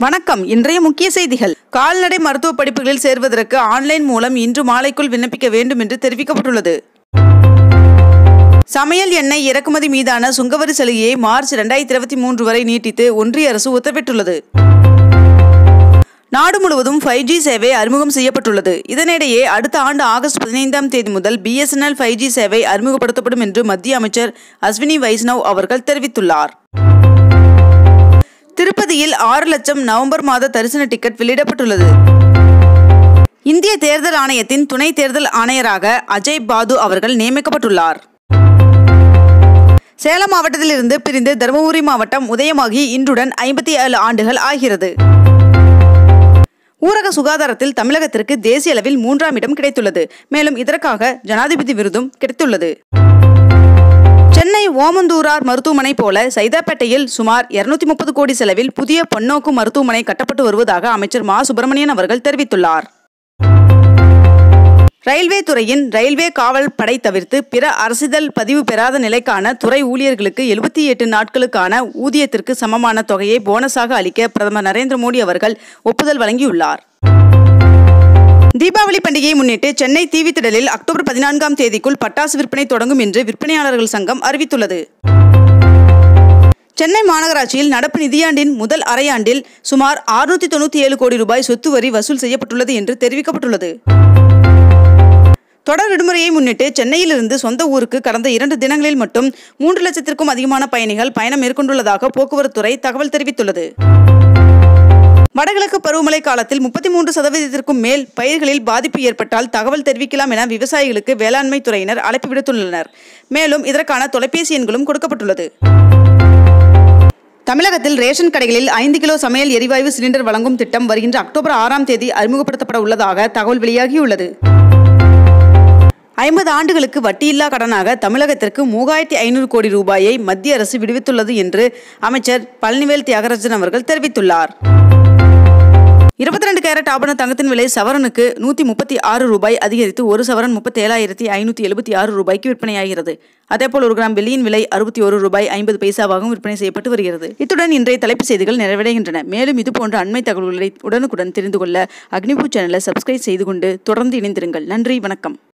வணக்கம் இன்றைய முக்கிய செய்திகள் கால்நடை மருத்துவ படிப்புகளில் சேர்வதற்கு ஆன்லைன் மூலம் இன்று மாலைக்குள் விண்ணப்பிக்க வேண்டும் என்று தெரிவிக்கப்பட்டுள்ளது சமையல் எண்ணெய் இறக்குமதி மீதான சுங்கவரி சலுகையை மார்ச் இரண்டாயிரத்தி இருபத்தி மூன்று வரை நீட்டித்து ஒன்றிய அரசு உத்தரவிட்டுள்ளது நாடு முழுவதும் ஃபைவ் ஜி சேவை அறிமுகம் செய்யப்பட்டுள்ளது இதனிடையே அடுத்த ஆண்டு ஆகஸ்ட் பதினைந்தாம் தேதி முதல் பிஎஸ்என்எல் ஃபைவ் ஜி சேவை அறிமுகப்படுத்தப்படும் என்று மத்திய அமைச்சர் அஸ்வினி வைஷ்ணவ் அவர்கள் தெரிவித்துள்ளார் திருப்பதியில் ஆறு லட்சம் நவம்பர் மாத தரிசன டிக்கெட் வெளியிடப்பட்டுள்ளது இந்திய தேர்தல் ஆணையத்தின் துணை தேர்தல் ஆணையராக அஜய் பாது அவர்கள் நியமிக்கப்பட்டுள்ளார் சேலம் மாவட்டத்திலிருந்து பிரிந்து தருமபுரி மாவட்டம் உதயமாகி இன்றுடன் ஐம்பத்தி ஏழு ஆண்டுகள் ஆகிறது ஊரக சுகாதாரத்தில் தமிழகத்திற்கு தேசிய அளவில் மூன்றாம் இடம் கிடைத்துள்ளது மேலும் இதற்காக ஜனாதிபதி விருதும் கிடைத்துள்ளது சென்னை ஓமந்தூரார் மருத்துவமனை போல சைதாப்பேட்டையில் சுமார் இருநூத்தி முப்பது கோடி செலவில் புதிய பன்னோக்கு மருத்துவமனை கட்டப்பட்டு வருவதாக அமைச்சர் மா சுப்பிரமணியன் அவர்கள் தெரிவித்துள்ளார் ரயில்வே துறையின் ரயில்வே காவல் படை தவிர்த்து பிற அரசிதழ் பதிவு பெறாத நிலைக்கான துறை ஊழியர்களுக்கு எழுபத்தி எட்டு நாட்களுக்கான ஊதியத்திற்கு சமமான தொகையை போனஸாக அளிக்க பிரதமர் நரேந்திர மோடி அவர்கள் ஒப்புதல் வழங்கியுள்ளார் தீபாவளி பண்டிகையை முன்னிட்டு சென்னை தீவித்திடலில் அக்டோபர் பதினான்காம் தேதிக்குள் பட்டாசு விற்பனை தொடங்கும் என்று விற்பனையாளர்கள் சங்கம் அறிவித்துள்ளது சென்னை மாநகராட்சியில் நடப்பு நிதியாண்டின் முதல் அரையாண்டில் சுமார் அறுநூத்தி தொண்ணூற்றி ஏழு கோடி ரூபாய் சொத்து வரி வசூல் செய்யப்பட்டுள்ளது என்று தெரிவிக்கப்பட்டுள்ளது தொடர் விடுமுறையை முன்னிட்டு சென்னையிலிருந்து சொந்த ஊருக்கு கடந்த இரண்டு தினங்களில் மட்டும் மூன்று லட்சத்திற்கும் அதிகமான பயணிகள் பயணம் மேற்கொண்டுள்ளதாக போக்குவரத்துறை தகவல் தெரிவித்துள்ளது வடகிழக்கு பருவமழை காலத்தில் முப்பத்தி மூன்று சதவீதத்திற்கும் மேல் பயிர்களில் பாதிப்பு ஏற்பட்டால் தகவல் தெரிவிக்கலாம் என விவசாயிகளுக்கு வேளாண்மை துறையினர் அழைப்பு விடுத்துள்ளனர் மேலும் இதற்கான தொலைபேசி எண்களும் கொடுக்கப்பட்டுள்ளது தமிழகத்தில் ரேஷன் கடைகளில் ஐந்து கிலோ சமையல் எரிவாயு சிலிண்டர் வழங்கும் திட்டம் வருகின்ற அக்டோபர் ஆறாம் தேதி அறிமுகப்படுத்தப்பட உள்ளதாக தகவல் வெளியாகியுள்ளது ஐம்பது ஆண்டுகளுக்கு வட்டியில்லா கடனாக தமிழகத்திற்கு மூவாயிரத்தி ஐநூறு கோடி ரூபாயை மத்திய அரசு விடுவித்துள்ளது என்று அமைச்சர் பழனிவேல் தியாகராஜன் அவர்கள் தெரிவித்துள்ளார் இருபத்தி ரெண்டு கேரட் ஆபண தங்கத்தின் விலை சவரனுக்கு நூற்றி முப்பத்தி ஆறு ரூபாய் அதிகரித்து ஒரு சவரன் முப்பத்தி ஏழாயிரத்தி ஐநூற்றி எழுபத்தி ஆறு ரூபாய்க்கு விற்பனையாகிறது அதேபோல் ஒரு கிராம் வெள்ளியின் விலை அறுபத்தி ஒரு ரூபாய் ஐம்பது பைசாவாகவும் விற்பனை செய்யப்பட்டு வருகிறது இத்துடன் இன்றைய தலைப்பு செய்திகள் நிறைவடைகின்றன மேலும் இதுபோன்ற அண்மை தகவல்களை உடனுக்குடன் தெரிந்து கொள்ள அக்னிபூ சேனலை சப்ஸ்கிரைப் செய்து கொண்டு தொடர்ந்து இணைந்திருங்கள் நன்றி வணக்கம்